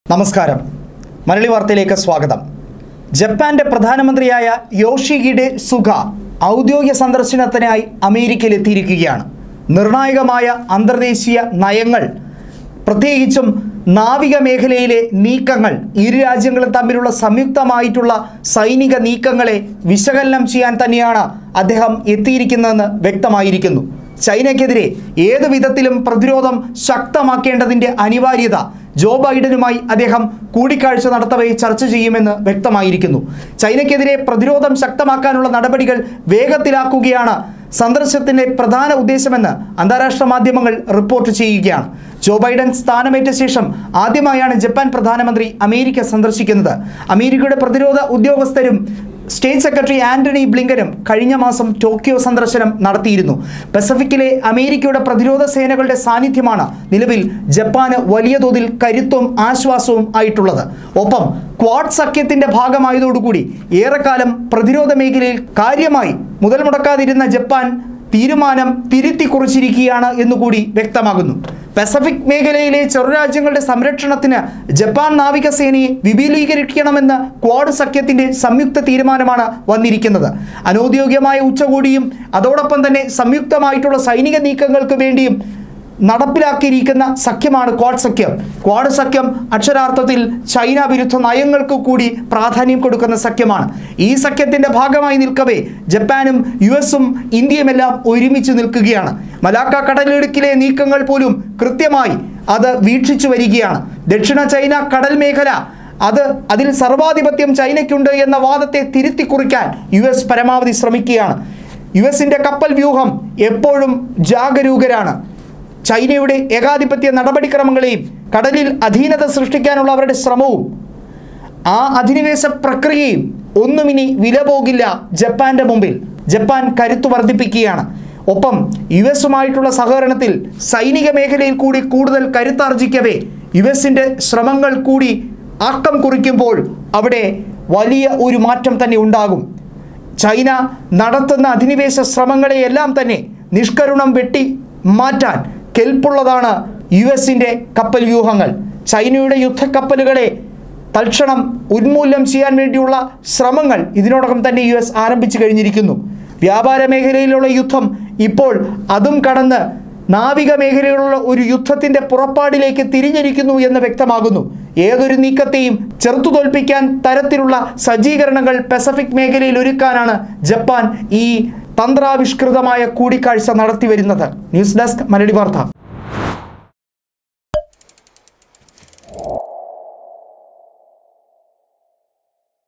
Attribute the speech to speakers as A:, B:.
A: നമസ്കാരം മലയാളി വാർത്തയിലേക്ക് സ്വാഗതം ജപ്പാന്റെ പ്രധാനമന്ത്രിയായ യോഷിഹിഡെ സുഗ ഔദ്യോഗിക സന്ദർശനത്തിനായി അമേരിക്കയിൽ എത്തിയിരിക്കുകയാണ് നിർണായകമായ അന്തർദേശീയ നയങ്ങൾ പ്രത്യേകിച്ചും നാവിക മേഖലയിലെ നീക്കങ്ങൾ ഇരു രാജ്യങ്ങളും തമ്മിലുള്ള സംയുക്തമായിട്ടുള്ള സൈനിക നീക്കങ്ങളെ വിശകലനം ചെയ്യാൻ തന്നെയാണ് അദ്ദേഹം എത്തിയിരിക്കുന്നതെന്ന് വ്യക്തമായിരിക്കുന്നു ചൈനയ്ക്കെതിരെ ഏത് വിധത്തിലും പ്രതിരോധം ശക്തമാക്കേണ്ടതിൻ്റെ അനിവാര്യത ജോ ബൈഡനുമായി അദ്ദേഹം കൂടിക്കാഴ്ച നടത്തവേ ചർച്ച ചെയ്യുമെന്ന് വ്യക്തമായിരിക്കുന്നു ചൈനയ്ക്കെതിരെ പ്രതിരോധം ശക്തമാക്കാനുള്ള നടപടികൾ വേഗത്തിലാക്കുകയാണ് സന്ദർശനത്തിന്റെ പ്രധാന ഉദ്ദേശമെന്ന് അന്താരാഷ്ട്ര മാധ്യമങ്ങൾ റിപ്പോർട്ട് ചെയ്യുകയാണ് ജോ ബൈഡൻ സ്ഥാനമേറ്റ ശേഷം ആദ്യമായാണ് ജപ്പാൻ പ്രധാനമന്ത്രി അമേരിക്ക സന്ദർശിക്കുന്നത് അമേരിക്കയുടെ പ്രതിരോധ ഉദ്യോഗസ്ഥരും സ്റ്റേറ്റ് സെക്രട്ടറി ആന്റണി ബ്ലിങ്കനും കഴിഞ്ഞ മാസം ടോക്കിയോ സന്ദർശനം നടത്തിയിരുന്നു പസഫിക്കിലെ അമേരിക്കയുടെ പ്രതിരോധ സേനകളുടെ സാന്നിധ്യമാണ് നിലവിൽ ജപ്പാന് വലിയ തോതിൽ കരുത്തും ആശ്വാസവും ആയിട്ടുള്ളത് ഒപ്പം ക്വാഡ് സഖ്യത്തിന്റെ ഭാഗമായതോടുകൂടി ഏറെക്കാലം പ്രതിരോധ മേഖലയിൽ കാര്യമായി മുതൽ മുടക്കാതിരുന്ന ജപ്പാൻ തീരുമാനം തിരുത്തി കുറിച്ചിരിക്കുകയാണ് എന്നുകൂടി വ്യക്തമാകുന്നു പസഫിക് മേഖലയിലെ ചെറുരാജ്യങ്ങളുടെ സംരക്ഷണത്തിന് ജപ്പാൻ നാവികസേനയെ വിപുലീകരിക്കണമെന്ന് ക്വാഡ് സഖ്യത്തിന്റെ സംയുക്ത തീരുമാനമാണ് വന്നിരിക്കുന്നത് അനൗദ്യോഗികമായ ഉച്ചകോടിയും അതോടൊപ്പം തന്നെ സംയുക്തമായിട്ടുള്ള സൈനിക നീക്കങ്ങൾക്ക് വേണ്ടിയും നടപ്പിലാക്കിയിരിക്കുന്ന സഖ്യമാണ് ക്വാഡ് സഖ്യം ക്വാഡ് സഖ്യം അക്ഷരാർത്ഥത്തിൽ ചൈന വിരുദ്ധ നയങ്ങൾക്ക് കൂടി പ്രാധാന്യം കൊടുക്കുന്ന സഖ്യമാണ് ഈ സഖ്യത്തിന്റെ ഭാഗമായി നിൽക്കവേ ജപ്പാനും യു എസും ഇന്ത്യയുമെല്ലാം ഒരുമിച്ച് നിൽക്കുകയാണ് മലാക്ക കടലിടുക്കിലെ നീക്കങ്ങൾ പോലും കൃത്യമായി അത് വീക്ഷിച്ചു വരികയാണ് ദക്ഷിണ ചൈന കടൽ മേഖല അത് അതിൽ സർവാധിപത്യം ചൈനയ്ക്കുണ്ട് എന്ന വാദത്തെ തിരുത്തി കുറിക്കാൻ യു എസ് പരമാവധി ശ്രമിക്കുകയാണ് യു എസിൻ്റെ കപ്പൽ വ്യൂഹം എപ്പോഴും ജാഗരൂകരാണ് ചൈനയുടെ ഏകാധിപത്യ നടപടിക്രമങ്ങളെയും കടലിൽ അധീനത സൃഷ്ടിക്കാനുള്ള അവരുടെ ശ്രമവും ആ അധിനിവേശ പ്രക്രിയയും ഒന്നും ഇനി വില പോകില്ല ജപ്പാന്റെ മുമ്പിൽ ജപ്പാൻ കരുത്തു വർദ്ധിപ്പിക്കുകയാണ് ഒപ്പം യു എസുമായിട്ടുള്ള സഹകരണത്തിൽ സൈനിക മേഖലയിൽ കൂടി കൂടുതൽ കരുത്താർജിക്കവേ യു എസിൻ്റെ ശ്രമങ്ങൾ കൂടി ആക്കം കുറിക്കുമ്പോൾ അവിടെ വലിയ ഒരു മാറ്റം തന്നെ ഉണ്ടാകും ചൈന നടത്തുന്ന അധിനിവേശ ശ്രമങ്ങളെയെല്ലാം തന്നെ നിഷ്കരുണം വെട്ടി മാറ്റാൻ കെൽപ്പുള്ളതാണ് യു എസിൻ്റെ കപ്പൽ വ്യൂഹങ്ങൾ ചൈനയുടെ യുദ്ധക്കപ്പലുകളെ തൽക്ഷണം ഉന്മൂലനം ചെയ്യാൻ വേണ്ടിയുള്ള ശ്രമങ്ങൾ ഇതിനോടകം തന്നെ യു എസ് ആരംഭിച്ചു കഴിഞ്ഞിരിക്കുന്നു വ്യാപാര മേഖലയിലുള്ള യുദ്ധം ഇപ്പോൾ അതും കടന്ന് നാവിക മേഖലയിലുള്ള ഒരു യുദ്ധത്തിന്റെ പുറപ്പാടിലേക്ക് തിരിഞ്ഞിരിക്കുന്നു എന്ന് വ്യക്തമാകുന്നു ഏതൊരു നീക്കത്തെയും ചെറുത്തു തോൽപ്പിക്കാൻ തരത്തിലുള്ള സജ്ജീകരണങ്ങൾ പസഫിക് മേഖലയിൽ ഒരുക്കാനാണ് ജപ്പാൻ ഈ തന്ത്രാവിഷ്കൃതമായ കൂടിക്കാഴ്ച നടത്തി വരുന്നത് ന്യൂസ് ഡെസ്ക് മലയാളി വാർത്ത